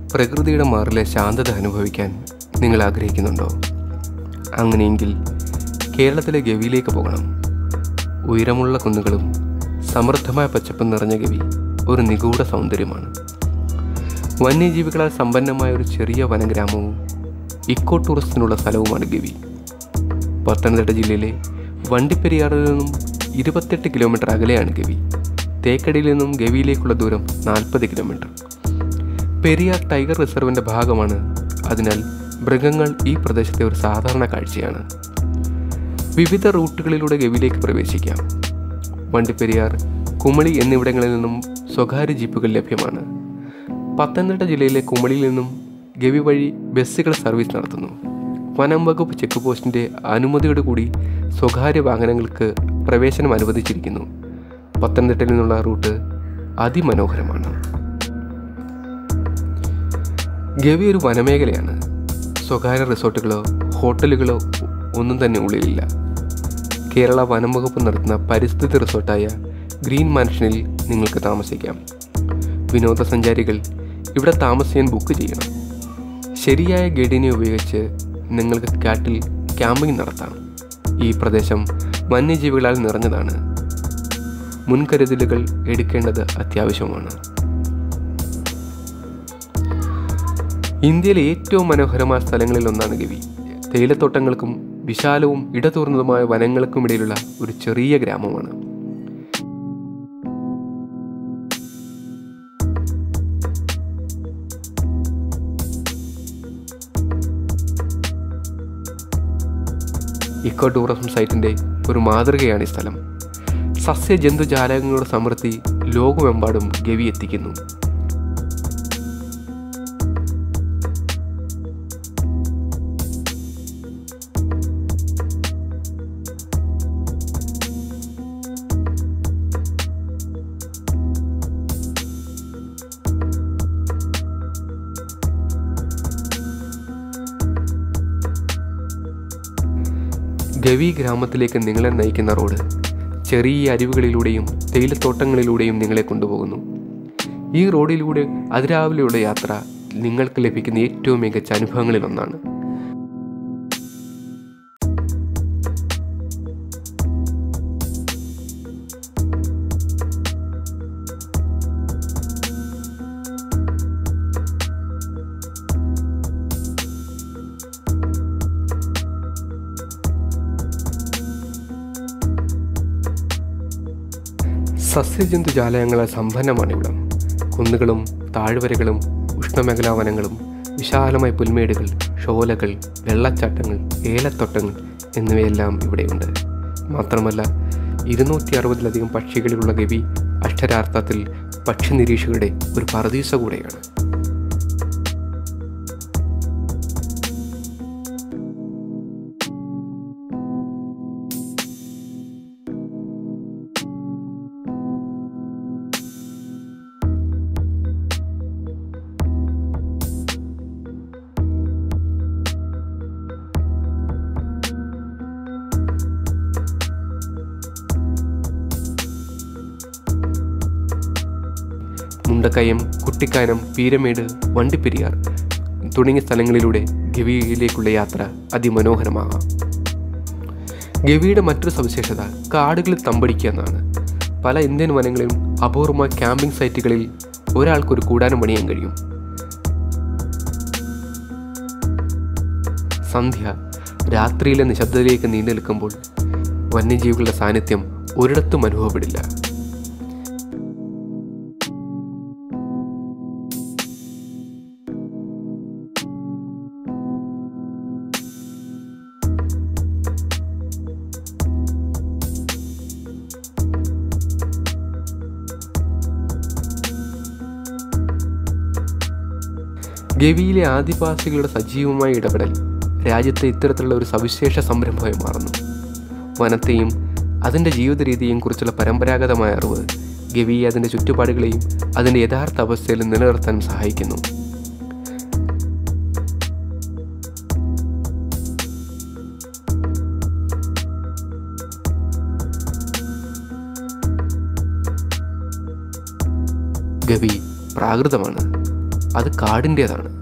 പ്രകൃതിയുടെ മാറിലെ ശാന്തത അനുഭവിക്കാൻ നിങ്ങൾ ആഗ്രഹിക്കുന്നുണ്ടോ അങ്ങനെയെങ്കിൽ കേരളത്തിലെ ഗവിയിലേക്ക് പോകണം ഉയരമുള്ള കുന്നുകളും സമൃദ്ധമായ പച്ചപ്പും നിറഞ്ഞ ഗവി ഒരു നിഗൂഢ സൗന്ദര്യമാണ് വന്യജീവികളാൽ സമ്പന്നമായ ഒരു ചെറിയ വനഗ്രാമവും ഇക്കോ ടൂറിസത്തിനുള്ള സ്ഥലവുമാണ് ഗവി പത്തനംതിട്ട ജില്ലയിലെ വണ്ടിപ്പെരിയാറിൽ നിന്നും ഇരുപത്തെട്ട് കിലോമീറ്റർ അകലെയാണ് ഗവി തേക്കടിയിൽ നിന്നും ഗവിയിലേക്കുള്ള ദൂരം നാൽപ്പത് കിലോമീറ്റർ പെരിയാർ ടൈഗർ റിസർവിൻ്റെ ഭാഗമാണ് അതിനാൽ മൃഗങ്ങൾ ഈ പ്രദേശത്തെ ഒരു സാധാരണ കാഴ്ചയാണ് വിവിധ റൂട്ടുകളിലൂടെ ഗവിയിലേക്ക് പ്രവേശിക്കാം വണ്ടിപ്പെരിയാർ കുമളി എന്നിവിടങ്ങളിൽ നിന്നും സ്വകാര്യ ജീപ്പുകൾ ലഭ്യമാണ് പത്തനംതിട്ട ജില്ലയിലെ കുമളിയിൽ നിന്നും ഗവി വഴി ബസ്സുകൾ സർവീസ് നടത്തുന്നു വനം വകുപ്പ് ചെക്ക് പോസ്റ്റിൻ്റെ അനുമതിയോട് കൂടി സ്വകാര്യ വാഹനങ്ങൾക്ക് പ്രവേശനം അനുവദിച്ചിരിക്കുന്നു പത്തനംതിട്ടയിൽ നിന്നുള്ള റൂട്ട് അതിമനോഹരമാണ് ഗവി ഒരു വനമേഖലയാണ് സ്വകാര്യ റിസോർട്ടുകളോ ഹോട്ടലുകളോ ഒന്നും തന്നെ ഉള്ളിലില്ല കേരള വനം വകുപ്പ് നടത്തുന്ന പരിസ്ഥിതി റിസോർട്ടായ ഗ്രീൻ മാൻഷനിൽ നിങ്ങൾക്ക് താമസിക്കാം വിനോദസഞ്ചാരികൾ ഇവിടെ താമസിക്കാൻ ബുക്ക് ചെയ്യണം ശരിയായ ഗൈഡിനെ ഉപയോഗിച്ച് നിങ്ങൾക്ക് കാട്ടിൽ ക്യാമ്പിംഗ് നടത്താം ഈ പ്രദേശം വന്യജീവികളാൽ നിറഞ്ഞതാണ് മുൻകരുതലുകൾ എടുക്കേണ്ടത് അത്യാവശ്യമാണ് ഇന്ത്യയിലെ ഏറ്റവും മനോഹരമായ സ്ഥലങ്ങളിൽ ഒന്നാണ് ഗവി തേയിലത്തോട്ടങ്ങൾക്കും വിശാലവും ഇടതൂർന്നതുമായ വനങ്ങൾക്കും ഇടയിലുള്ള ഒരു ചെറിയ ഗ്രാമമാണ് ഇക്കോ ടൂറിസം സൈറ്റിൻ്റെ ഒരു മാതൃകയാണ് ഈ സ്ഥലം സസ്യജന്തുജാലകങ്ങളുടെ സമൃദ്ധി ലോകമെമ്പാടും ഗവി എത്തിക്കുന്നു ഗവി ഗ്രാമത്തിലേക്ക് നിങ്ങളെ നയിക്കുന്ന റോഡ് ചെറിയ അരുവികളിലൂടെയും തേയിലത്തോട്ടങ്ങളിലൂടെയും നിങ്ങളെ കൊണ്ടുപോകുന്നു ഈ റോഡിലൂടെ അതിരാവിലെയുള്ള യാത്ര നിങ്ങൾക്ക് ലഭിക്കുന്ന ഏറ്റവും മികച്ച അനുഭവങ്ങളിലൊന്നാണ് സസ്യജന്തുജാലകങ്ങളാൽ സമ്പന്നമാണ് ഇവിടം കുന്നുകളും താഴ്വരകളും ഉഷ്ണമേഖലാ വനങ്ങളും വിശാലമായ പുൽമേടുകൾ ഷോലകൾ വെള്ളച്ചാട്ടങ്ങൾ ഏലത്തോട്ടങ്ങൾ എന്നിവയെല്ലാം ഇവിടെയുണ്ട് മാത്രമല്ല ഇരുന്നൂറ്റി അറുപതിലധികം പക്ഷികളുള്ള ഗവി അക്ഷരാർത്ഥത്തിൽ പക്ഷി നിരീക്ഷകരുടെ ഒരു പറദീസ കൂടെയാണ് മുണ്ടക്കയം കുട്ടിക്കാനം പീരമേട് വണ്ടിപ്പെരിയാർ തുടങ്ങിയ സ്ഥലങ്ങളിലൂടെ ഗവിയിലേക്കുള്ള യാത്ര അതിമനോഹരമാകാം ഗവിയുടെ മറ്റൊരു സവിശേഷത കാടുകളിൽ തമ്പടിക്കുക എന്നാണ് പല ഇന്ത്യൻ വനങ്ങളിലും അപൂർവമായ ക്യാമ്പിംഗ് സൈറ്റുകളിൽ ഒരാൾക്കൊരു കൂടാനം പണിയാൻ കഴിയും സന്ധ്യ രാത്രിയിലെ നിശബ്ദതയിലേക്ക് നീണ്ടു നിൽക്കുമ്പോൾ വന്യജീവികളുടെ സാന്നിധ്യം ഒരിടത്തും അനുഭവപ്പെടില്ല ഗവിയിലെ ആദിവാസികളുടെ സജീവമായ ഇടപെടൽ രാജ്യത്തെ ഇത്തരത്തിലുള്ള ഒരു സവിശേഷ സംരംഭമായി മാറുന്നു വനത്തെയും അതിൻ്റെ ജീവിത രീതിയെയും കുറിച്ചുള്ള പരമ്പരാഗതമായ അറിവ് ഗവിയെ അതിൻ്റെ ചുറ്റുപാടുകളെയും അതിൻ്റെ യഥാർത്ഥ അവസ്ഥയിൽ നിലനിർത്താൻ സഹായിക്കുന്നു ഗവി പ്രാകൃതമാണ് അത് കാടിൻ്റേതാണ്